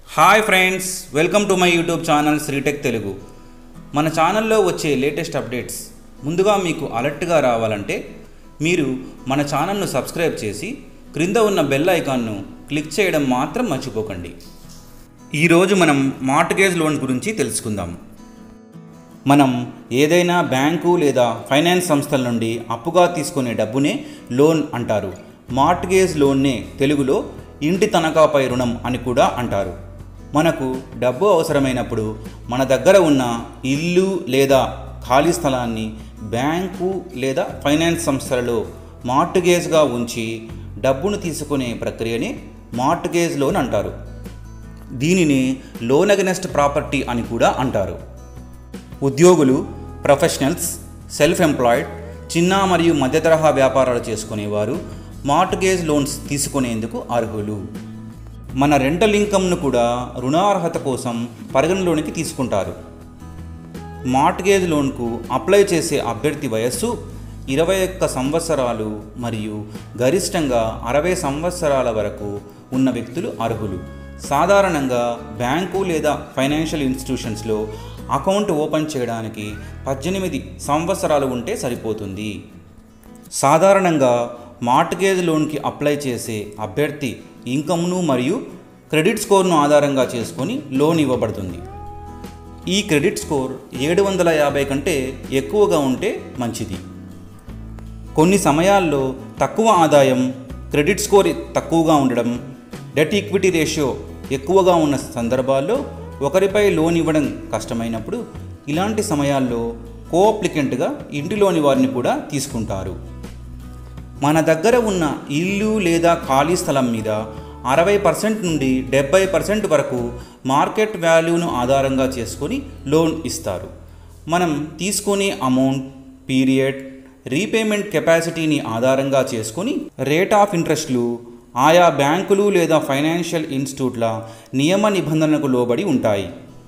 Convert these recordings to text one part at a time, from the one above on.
hi friends welcome to my YouTube channel Sritech Telugu మన ఛానల్లో వచ్చే లేటెస్ట్ అప్డేట్స్ ముందుగా మీకు అలర్ట్గా రావాలంటే మీరు మన ఛానల్ను సబ్స్క్రైబ్ చేసి క్రింద ఉన్న బెల్ ఐకాన్ను క్లిక్ చేయడం మాత్రం మర్చిపోకండి ఈరోజు మనం మార్ట్గేజ్ లోన్ గురించి తెలుసుకుందాం మనం ఏదైనా బ్యాంకు లేదా ఫైనాన్స్ సంస్థల నుండి అప్పుగా తీసుకునే డబ్బునే లోన్ అంటారు మార్ట్గేజ్ లోన్నే తెలుగులో ఇంటి తనఖాపై రుణం అని కూడా అంటారు మనకు డబ్బు అవసరమైనప్పుడు మన దగ్గర ఉన్న ఇల్లు లేదా ఖాళీ స్థలాన్ని బ్యాంకు లేదా ఫైనాన్స్ సంస్థలలో మార్ట్గేజ్గా ఉంచి డబ్బును తీసుకునే ప్రక్రియని మార్ట్గేజ్ లోన్ అంటారు దీనిని లోన్ అగెనెస్ట్ ప్రాపర్టీ అని కూడా అంటారు ఉద్యోగులు ప్రొఫెషనల్స్ సెల్ఫ్ ఎంప్లాయిడ్ చిన్న మరియు మధ్య తరహా వ్యాపారాలు చేసుకునేవారు మార్ట్గేజ్ లోన్స్ తీసుకునేందుకు అర్హులు మన రెంటల్ ఇన్కమ్ను కూడా రుణార్హత కోసం పరిగణలోనికి తీసుకుంటారు మార్ట్గేజ్ లోన్కు అప్లై చేసే అభ్యర్థి వయస్సు ఇరవై ఒక్క సంవత్సరాలు మరియు గరిష్టంగా అరవై సంవత్సరాల వరకు ఉన్న వ్యక్తులు అర్హులు సాధారణంగా బ్యాంకు లేదా ఫైనాన్షియల్ ఇన్స్టిట్యూషన్స్లో అకౌంట్ ఓపెన్ చేయడానికి పద్దెనిమిది సంవత్సరాలు ఉంటే సరిపోతుంది సాధారణంగా మార్ట్గేజ్ లోన్కి అప్లై చేసే అభ్యర్థి ఇన్కమ్ను మరియు క్రెడిట్ స్కోర్ను ఆధారంగా చేసుకొని లోన్ ఇవ్వబడుతుంది ఈ క్రెడిట్ స్కోర్ ఏడు వందల యాభై కంటే ఎక్కువగా ఉంటే మంచిది కొన్ని సమయాల్లో తక్కువ ఆదాయం క్రెడిట్ స్కోర్ తక్కువగా ఉండడం డెట్ ఈక్విటీ రేషియో ఎక్కువగా ఉన్న సందర్భాల్లో ఒకరిపై లోన్ ఇవ్వడం కష్టమైనప్పుడు ఇలాంటి సమయాల్లో కోఅప్లికెంట్గా ఇంటిలోని వారిని కూడా తీసుకుంటారు మన దగ్గర ఉన్న ఇల్లు లేదా ఖాళీ స్థలం మీద అరవై పర్సెంట్ నుండి డెబ్బై పర్సెంట్ వరకు మార్కెట్ వాల్యూను ఆధారంగా చేసుకొని లోన్ ఇస్తారు మనం తీసుకునే అమౌంట్ పీరియడ్ రీపేమెంట్ కెపాసిటీని ఆధారంగా చేసుకొని రేట్ ఆఫ్ ఇంట్రెస్ట్లు ఆయా బ్యాంకులు లేదా ఫైనాన్షియల్ ఇన్స్టిట్యూట్ల నియమ నిబంధనలకు లోబడి ఉంటాయి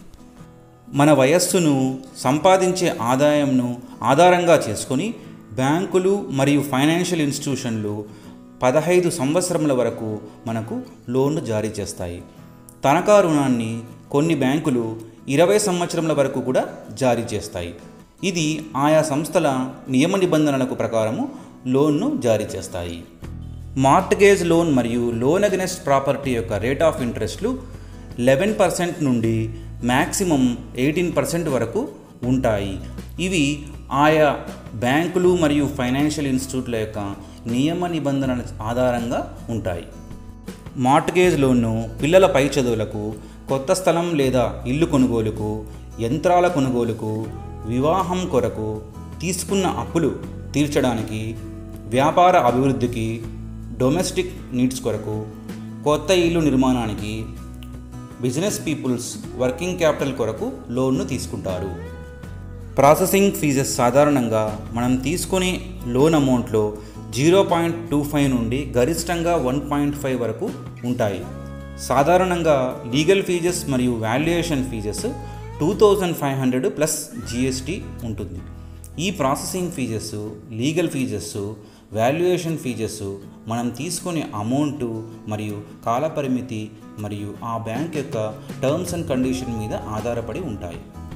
మన వయస్సును సంపాదించే ఆదాయంను ఆధారంగా చేసుకొని బ్యాంకులు మరియు ఫైనాన్షియల్ ఇన్స్టిట్యూషన్లు పదహైదు సంవత్సరముల వరకు మనకు లోన్లు జారీ చేస్తాయి తనఖా రుణాన్ని కొన్ని బ్యాంకులు ఇరవై సంవత్సరముల వరకు కూడా జారీ చేస్తాయి ఇది ఆయా సంస్థల నియమ నిబంధనలకు ప్రకారము లోన్ను జారీ చేస్తాయి మార్ట్గేజ్ లోన్ మరియు లోన్ అగెనెస్ట్ ప్రాపర్టీ యొక్క రేట్ ఆఫ్ ఇంట్రెస్ట్లు లెవెన్ పర్సెంట్ నుండి మ్యాక్సిమం ఎయిటీన్ పర్సెంట్ వరకు ఉంటాయి ఇవి ఆయా బ్యాంకులు మరియు ఫైనాన్షియల్ ఇన్స్టిట్యూట్ల యొక్క నియమ నిబంధనల ఆధారంగా ఉంటాయి మార్ట్గేజ్ లోన్ను పిల్లల పై చదువులకు కొత్త స్థలం లేదా ఇల్లు కొనుగోలుకు యంత్రాల కొనుగోలుకు వివాహం కొరకు తీసుకున్న అప్పులు తీర్చడానికి వ్యాపార అభివృద్ధికి డొమెస్టిక్ నీడ్స్ కొరకు కొత్త ఇల్లు నిర్మాణానికి బిజినెస్ పీపుల్స్ వర్కింగ్ క్యాపిటల్ కొరకు లోన్ను తీసుకుంటారు ప్రాసెసింగ్ ఫీజెస్ సాధారణంగా మనం తీసుకునే లోన్ అమౌంట్లో జీరో పాయింట్ టూ ఫైవ్ నుండి గరిష్టంగా వన్ పాయింట్ ఫైవ్ వరకు ఉంటాయి సాధారణంగా లీగల్ ఫీజెస్ మరియు valuation fees two thousand five hundred plus GST ఉంటుంది ఈ processing fees legal fees valuation fees మనం తీసుకునే అమౌంట్ మరియు కాలపరిమితి మరియు ఆ బ్యాంక్ యొక్క టర్మ్స్ అండ్ కండిషన్ మీద ఆధారపడి ఉంటాయి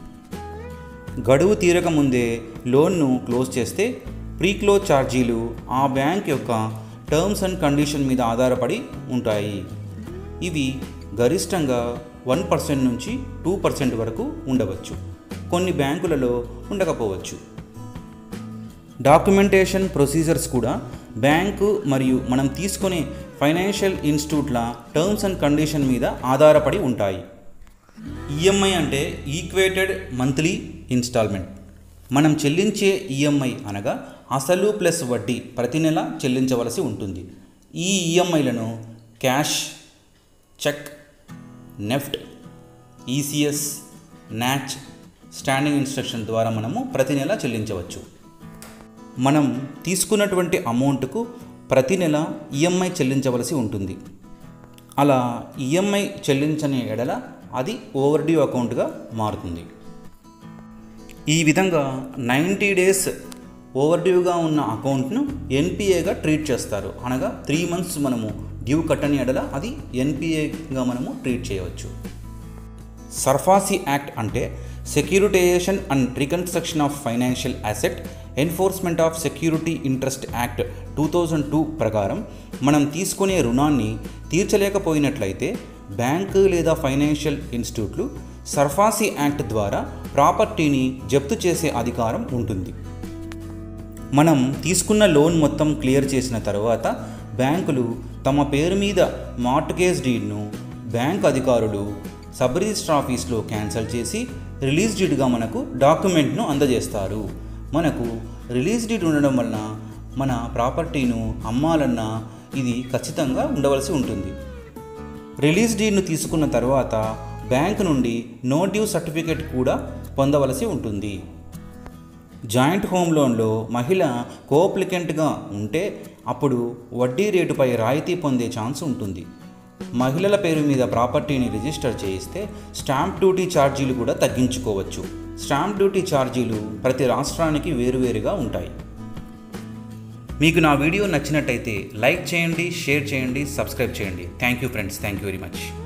గడువు తీరక ముందే లోన్ను క్లోజ్ చేస్తే ప్రీ క్లోజ్ ఛార్జీలు ఆ బ్యాంక్ యొక్క టర్మ్స్ అండ్ కండిషన్ మీద ఆధారపడి ఉంటాయి ఇవి గరిష్టంగా వన్ పర్సెంట్ నుంచి టూ పర్సెంట్ వరకు ఉండవచ్చు కొన్ని బ్యాంకులలో ఉండకపోవచ్చు డాక్యుమెంటేషన్ ప్రొసీజర్స్ కూడా బ్యాంకు మరియు మనం తీసుకునే ఫైనాన్షియల్ ఇన్స్టిట్యూట్ల టర్మ్స్ అండ్ కండిషన్ మీద ఆధారపడి ఉంటాయి ఈఎంఐ అంటే ఈక్వేటెడ్ మంత్లీ ఇన్స్టాల్మెంట్ మనం చెల్లించే ఈఎంఐ అనగా అసలు ప్లస్ వడ్డీ ప్రతి నెల చెల్లించవలసి ఉంటుంది ఈ ఈఎంఐలను cash cheque NEFT ECS NACH standing instruction ద్వారా మనము ప్రతి నెల చెల్లించవచ్చు మనం తీసుకున్నటువంటి అమౌంట్కు ప్రతి నెల ఈఎంఐ చెల్లించవలసి ఉంటుంది అలా ఈఎంఐ చెల్లించని ఎడల అది ఓవర్ డ్యూ అకౌంట్గా మారుతుంది ఈ విధంగా నైంటీ డేస్ ఓవర్ డ్యూగా ఉన్న అకౌంట్ను ఎన్పిఏగా ట్రీట్ చేస్తారు అనగా త్రీ మంత్స్ మనము డ్యూ కట్టని ఎడల అది ఎన్పిఏగా మనము ట్రీట్ చేయవచ్చు సర్ఫాసీ యాక్ట్ అంటే securitisation and reconstruction of financial asset enforcement of security interest act two thousand two ప్రకారం మనం తీసుకునే రుణాన్ని తీర్చలేకపోయినట్లయితే బ్యాంకు లేదా ఫైనాన్షియల్ ఇన్స్టిట్యూట్లు సర్ఫాసీ యాక్ట్ ద్వారా ప్రాపర్టీని జప్తు చేసే అధికారం ఉంటుంది మనం తీసుకున్న లోన్ మొత్తం క్లియర్ చేసిన తర్వాత బ్యాంకులు తమ పేరు మీద మార్ట్గేజ్ డీడ్ను బ్యాంక్ అధికారులు సబ్ రిజిస్టర్ ఆఫీస్లో క్యాన్సిల్ చేసి రిలీజ్ డీడ్గా మనకు డాక్యుమెంట్ను అందజేస్తారు మనకు రిలీజ్ డీడ్ ఉండడం వలన మన ప్రాపర్టీను అమ్మాలన్నా ఇది ఖచ్చితంగా ఉండవలసి ఉంటుంది రిలీజ్ డీడ్ను తీసుకున్న తర్వాత బ్యాంకు నుండి నో డ్యూ సర్టిఫికేట్ కూడా పొందవలసి ఉంటుంది జాయింట్ హోమ్ లోన్లో మహిళ కోఅప్లికెంట్గా ఉంటే అప్పుడు వడ్డీ రేటుపై రాయితీ పొందే ఛాన్స్ ఉంటుంది మహిళల పేరు మీద ప్రాపర్టీని రిజిస్టర్ చేయిస్తే స్టాంప్ డ్యూటీ ఛార్జీలు కూడా తగ్గించుకోవచ్చు స్టాంప్ డ్యూటీ ఛార్జీలు ప్రతి రాష్ట్రానికి వేరువేరుగా ఉంటాయి మీకు నా వీడియో నచ్చినట్టయితే లైక్ చేయండి షేర్ చేయండి సబ్స్క్రైబ్ చేయండి thank you friends thank you very much